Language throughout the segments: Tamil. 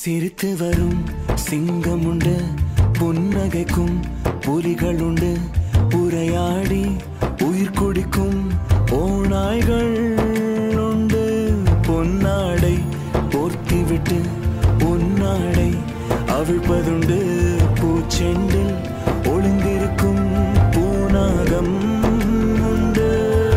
சிரித்து வரும் சிங்கம் உண்டு புன்னகைக்கும் புலிகள் உண்டு உரையாடி உயிர் குடிக்கும் ஓநாய்கள் உண்டு பொன்னாடை போர்த்திவிட்டு பொன்னாடை அவிழ்ப்பதுண்டு பூச்செண்டில் ஒளிந்திருக்கும் பூனாகம் உண்டு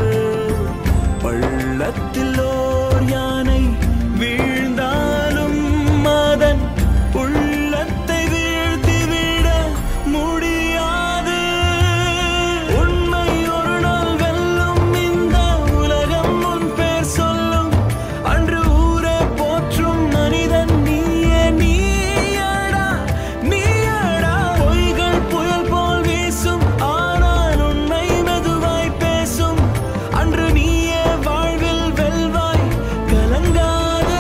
பள்ளத்தில் ஓர் யானை வீழ்ந்தாலும் அதன் உள்ளத்தை வீழ்த்திவிட முடியாது உண்மை ஒரு நாள் வெல்லும் இந்த உலகம் உன் பேர் சொல்லும் அன்று ஊரே போற்றும் மனிதன் நீயே நீயடா நீயடா பொய்கள் புயல் போல் வீசும் ஆனால் உண்மை மெதுவாய் பேசும் அன்று நீயே வாழ்வில் வெல்வாய் கலங்காதே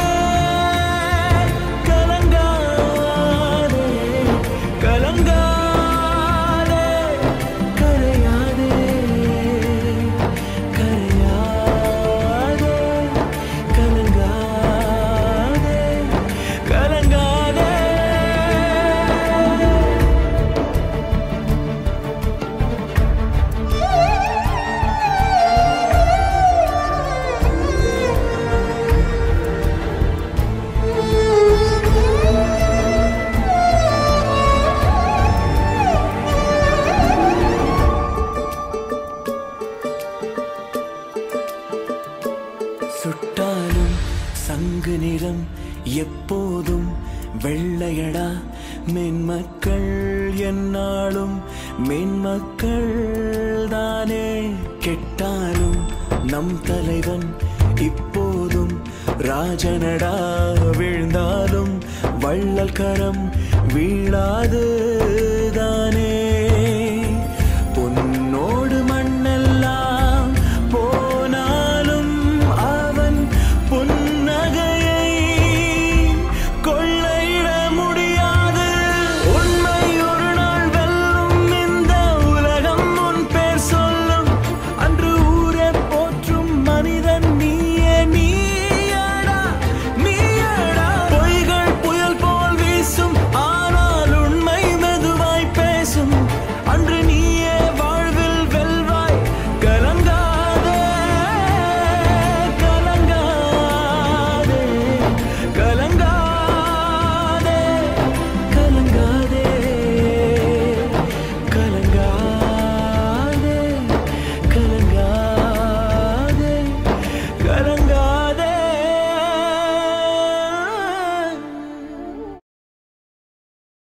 கலங்காதே கலங்காதே கரையாதே கரையாதே கலங்காதே கலங்காதே சுட்டாலும் சங்கு நிறம் எப்போதும் வெள்ளையடா மென்மக்கள் என்னாலும் மென்மக்கள் தானே கெட்டாலும் நம் தலைவன் இப்போதும் ராஜனடா வீழ்ந்தாலும் வள்ளல் கரம் வீழாது